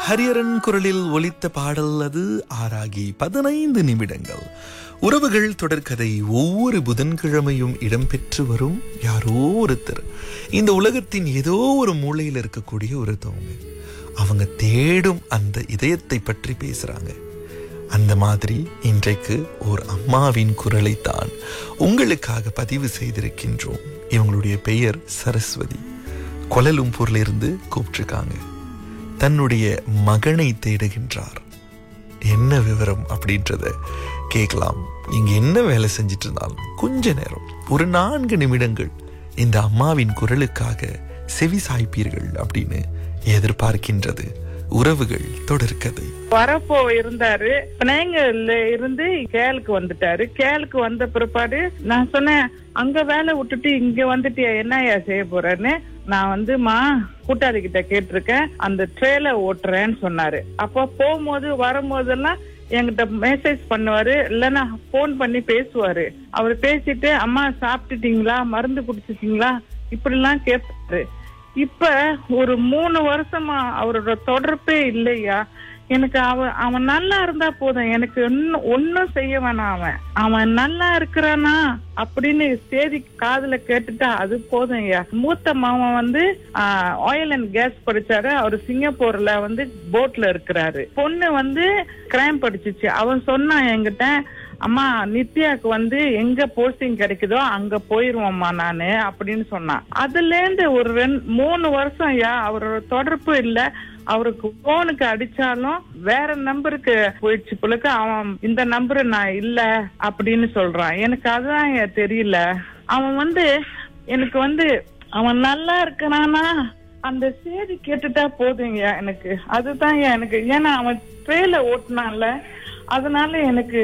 ஹரியரன் குரலில் ஒலித்த பாடல் அது ஆறாகி பதினைந்து நிமிடங்கள் உறவுகள் தொடர்கதை ஒவ்வொரு புதன்கிழமையும் இடம்பெற்று வரும் யாரோ ஒருத்தர் இந்த உலகத்தின் ஏதோ ஒரு மூலையில் இருக்கக்கூடிய ஒருத்தவங்க அவங்க தேடும் அந்த இதயத்தை பற்றி பேசுறாங்க அந்த மாதிரி இன்றைக்கு ஒரு அம்மாவின் குரலைத்தான் உங்களுக்காக பதிவு செய்திருக்கின்றோம் இவங்களுடைய பெயர் சரஸ்வதி கொலலும்பூர்ல இருந்து கூப்பிட்டிருக்காங்க தன்னுடைய மகனை தேடுகின்றார் என்ன விவரம் அப்படின்றத கேட்கலாம் நீங்க என்ன வேலை செஞ்சிட்டு இருந்தாலும் கொஞ்ச நேரம் ஒரு நான்கு நிமிடங்கள் இந்த அம்மாவின் குரலுக்காக செவி சாய்ப்பீர்கள் அப்படின்னு எதிர்பார்க்கின்றது உறவுகள் தொடர்கதை வரப்போ இருந்தாரு பிணைங்கல்ல இருந்து கேலுக்கு வந்துட்டாரு கேலுக்கு வந்த பிற்பாடு நான் சொன்னேன் அங்க வேலை விட்டுட்டு இங்க வந்துட்டு என்னய்யா செய்ய போறேன்னு நான் வந்து மா கூட்டாளி கிட்ட கேட்டிருக்கேன் அந்த ட்ரெயில ஓட்டுறேன்னு சொன்னாரு அப்ப போகும்போது வரும்போதெல்லாம் என்கிட்ட மெசேஜ் பண்ணுவாரு இல்லைன்னா போன் பண்ணி பேசுவாரு அவர் பேசிட்டு அம்மா சாப்பிட்டுட்டீங்களா மருந்து குடிச்சிட்டீங்களா இப்படி எல்லாம் கேட்பாரு இப்ப ஒரு மூணு வருஷமா அவரோட தொடர்பே இல்லையா எனக்கு அவன் அவன் நல்லா இருந்தா போதும் எனக்கு இன்னும் ஒன்னும் செய்ய வேணாம் அவன் அவன் நல்லா இருக்கிறானா அப்படின்னு செய்தி காதுல கேட்டுட்டா அது போதும் ஐயா மூத்த மாமன் வந்து ஆயில் அண்ட் கேஸ் படிச்சாரு அவர் சிங்கப்பூர்ல வந்து போட்ல இருக்கிறாரு பொண்ணு வந்து கிரைம் படிச்சுச்சு அவன் சொன்னான் என்கிட்ட அம்மா நித்யாக்கு வந்து எங்க போஸ்டிங் கிடைக்குதோ அங்க போயிருவோம்மா நானு அப்படின்னு சொன்னான் அதுல இருந்து ஒரு ரெண்டு மூணு வருஷம் ஐயா அவரோட தொடர்பு இல்ல அவருக்கு போனுக்கு அடிச்சாலும் வேற நம்பருக்கு போயிடுச்சு பிள்ளைக்கு அவன் இந்த நம்பரு நான் இல்ல அப்படின்னு சொல்றான் எனக்கு அதுதான் ஐயா தெரியல அவன் வந்து எனக்கு வந்து அவன் நல்லா இருக்கிறானா அந்த செய்தி கேட்டுட்டா போதுங்க எனக்கு அதுதான் எனக்கு ஏன்னா அவன் ட்ரெயில ஓட்டுனான்ல அதனால எனக்கு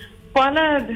பல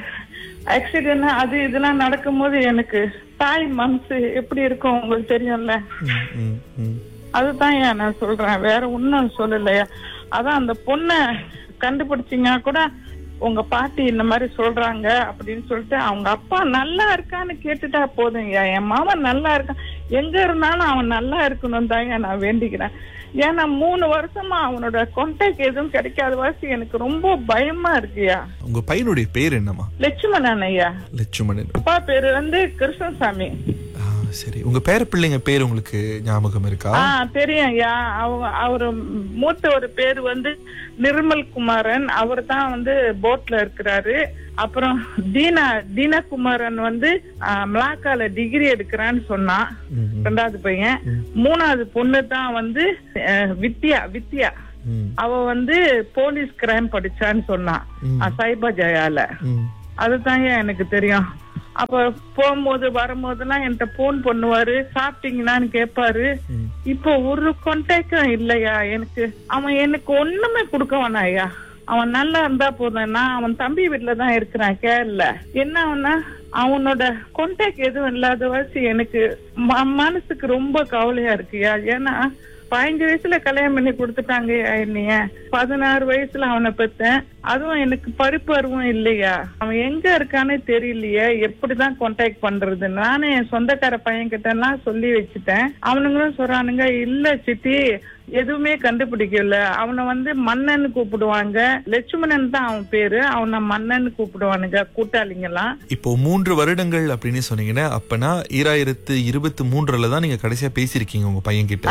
ஆக்சிடென்ட் அது இதெல்லாம் நடக்கும்போது எனக்கு தாய் மனசு எப்படி இருக்கும் உங்களுக்கு தெரியும்ல ம், ம், ம். அதுதான் ஏன் நான் சொல்றேன் வேற ஒன்னும் சொல்லலையா அதான் அந்த பொண்ணை கண்டுபிடிச்சீங்க கூட உங்க பாட்டி இந்த மாதிரி சொல்றாங்க அப்படின்னு சொல்லிட்டு அவங்க அப்பா நல்லா இருக்கான்னு கேட்டுட்டா போதுங்க என் மாமன் நல்லா இருக்கான் எங்க இருந்தாலும் அவன் நல்லா இருக்கணும் தான் நான் வேண்டிக்கிறேன் ஏன்னா மூணு வருஷமா அவனோட கான்டாக்ட் எதுவும் கிடைக்காத வாசி எனக்கு ரொம்ப பயமா இருக்குயா உங்க பையனுடைய பேர் என்னம்மா லட்சுமணன் ஐயா லட்சுமணன் அப்பா பேரு வந்து கிருஷ்ணசாமி ஆ, சரி உங்க பேர பிள்ளைங்க பேர் உங்களுக்கு ஞாபகம் இருக்கா ஆ தெரியும் ஐயா அவங்க அவரு மூத்த ஒரு பேர் வந்து நிர்மல் குமாரன் அவர் தான் வந்து போட்ல இருக்கிறாரு அப்புறம் தீனா தீனகுமாரன் வந்து ஆ, மலாக்கால டிகிரி எடுக்கிறான்னு சொன்னான் ம், ம், ரெண்டாவது பையன் மூணாவது பொண்ணு தான் வந்து அஹ், வித்யா வித்யா ம், அவ வந்து போலீஸ் கிரைம் படிச்சான்னு சொன்னான் ம். ஆ, சைபா ஜெயால ம். அதுதாங்க எனக்கு தெரியும் அப்ப போகும்போது வரும்போதெல்லாம் என்கிட்ட போன் பண்ணுவாரு சாப்பிட்டீங்களான்னு கேட்பாரு ம். இப்போ ஒரு கான்டாக்டும் இல்லையா எனக்கு அவன் எனக்கு ஒண்ணுமே கொடுக்க வேணாயா அவன் நல்லா இருந்தா போதும் நான் அவன் தம்பி வீட்டுல தான் இருக்கிறான் கேரள என்ன அவனா அவனோட கான்டாக்ட் எதுவும் இல்லாத வாசி எனக்கு ம- மனசுக்கு ரொம்ப கவலையா இருக்குயா ஏன்னா பதினஞ்சு வயசுல கல்யாணம் பண்ணி கொடுத்துட்டாங்க என்னைய பதினாறு வயசுல அவனை பெத்தேன் அதுவும் எனக்கு பருப்பருவும் இல்லையா அவன் எங்க இருக்கானே தெரியலையே எப்படிதான் கான்டாக்ட் பண்றது நானே என் சொந்தக்கார பையன் கிட்ட எல்லாம் சொல்லி வச்சுட்டேன் அவனுங்களும் சொல்றானுங்க இல்ல சித்தி எதுவுமே கண்டுபிடிக்கல அவனை வந்து மன்னன்னு கூப்பிடுவாங்க லட்சுமணன் தான் அவன் பேரு அவனை மன்னன்னு கூப்பிடுவானுங்க கூட்டாளிங்க எல்லாம் இப்போ மூன்று வருடங்கள் அப்படின்னு சொன்னீங்கன்னா அப்பனா ஈராயிரத்து இருபத்தி மூன்றுல தான் நீங்க கடைசியா பேசியிருக்கீங்க உங்க பையன் கிட்ட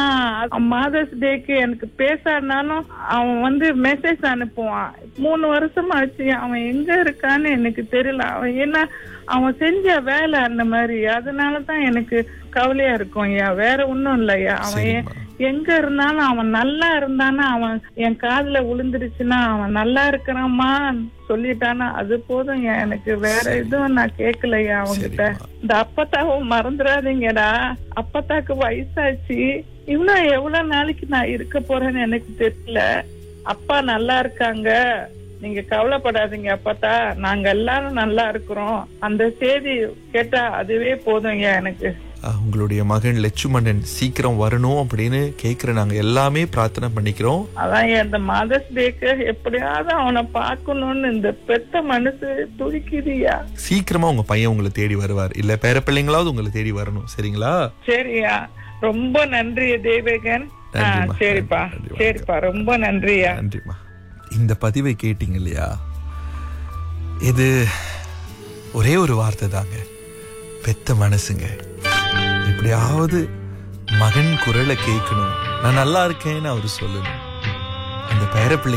மாதர்ஸ் டேக்கு எனக்கு பேசாடினாலும் அவன் வந்து மெசேஜ் அனுப்புவான் மூணு வருஷம் ஆச்சு அவன் எங்க இருக்கான்னு எனக்கு தெரியல அவன் என்ன அவன் செஞ்ச வேலை அந்த மாதிரி அதனாலதான் எனக்கு கவலையா இருக்கும் ஐயா வேற ஒண்ணும் இல்லையா அவன் எ- சரிம்மா. எங்க இருந்தாலும் அவன் நல்லா இருந்தானா அவன் என் காதுல விழுந்துருச்சுன்னா அவன் நல்லா இருக்கிறாமா சொல்லிட்டானா அது போதும் ஐயா. எனக்கு வேற எதுவும் நான் கேட்கலையா அவன்கிட்ட சரிம்மா. இந்த அப்பத்தாவும் மறந்துடாதீங்கடா அப்பத்தாக்கு வயசாச்சு இன்னும் எவ்வளவு நாளைக்கு நான் இருக்க போறேன்னு எனக்கு தெரியல அப்பா நல்லா இருக்காங்க நீங்க கவலைப்படாதீங்க அப்பத்தா நாங்க எல்லாரும் நல்லா இருக்கிறோம் அந்த செய்தி கேட்டா அதுவே போதுங்க எனக்கு அஹ், உங்களுடைய மகன் லட்சுமணன் சீக்கிரம் வரணும் அப்படின்னு கேக்குற நாங்க எல்லாமே பிரார்த்தனை பண்ணிக்கிறோம் அதான் இந்த மதர்ஸ் டேக்கு எப்படியாவது அவனை பார்க்கணும்னு இந்த பெத்த மனசு துடிக்குதுயா சீக்கிரமா உங்க பையன் உங்களை தேடி வருவார் இல்ல பேர பிள்ளைங்களாவது உங்களை தேடி வரணும் சரிங்களா சரியா ரொம்ப நன்றி தேவேகன் நன்றிம்மா சரிப்பா நன்றி, சரிப்பா ரொம்ப நன்றியா நன்றிம்மா இந்த பதிவை கேட்டீங்க இல்லையா இது ஒரே ஒரு வார்த்தை தாங்க பெத்த மனசுங்க எப்படியாவது மகன் குரலை கேட்கணும் நான் நல்லா இருக்கேன்னு அவர் சொல்லணும் அந்த பேரப்பிள்ளை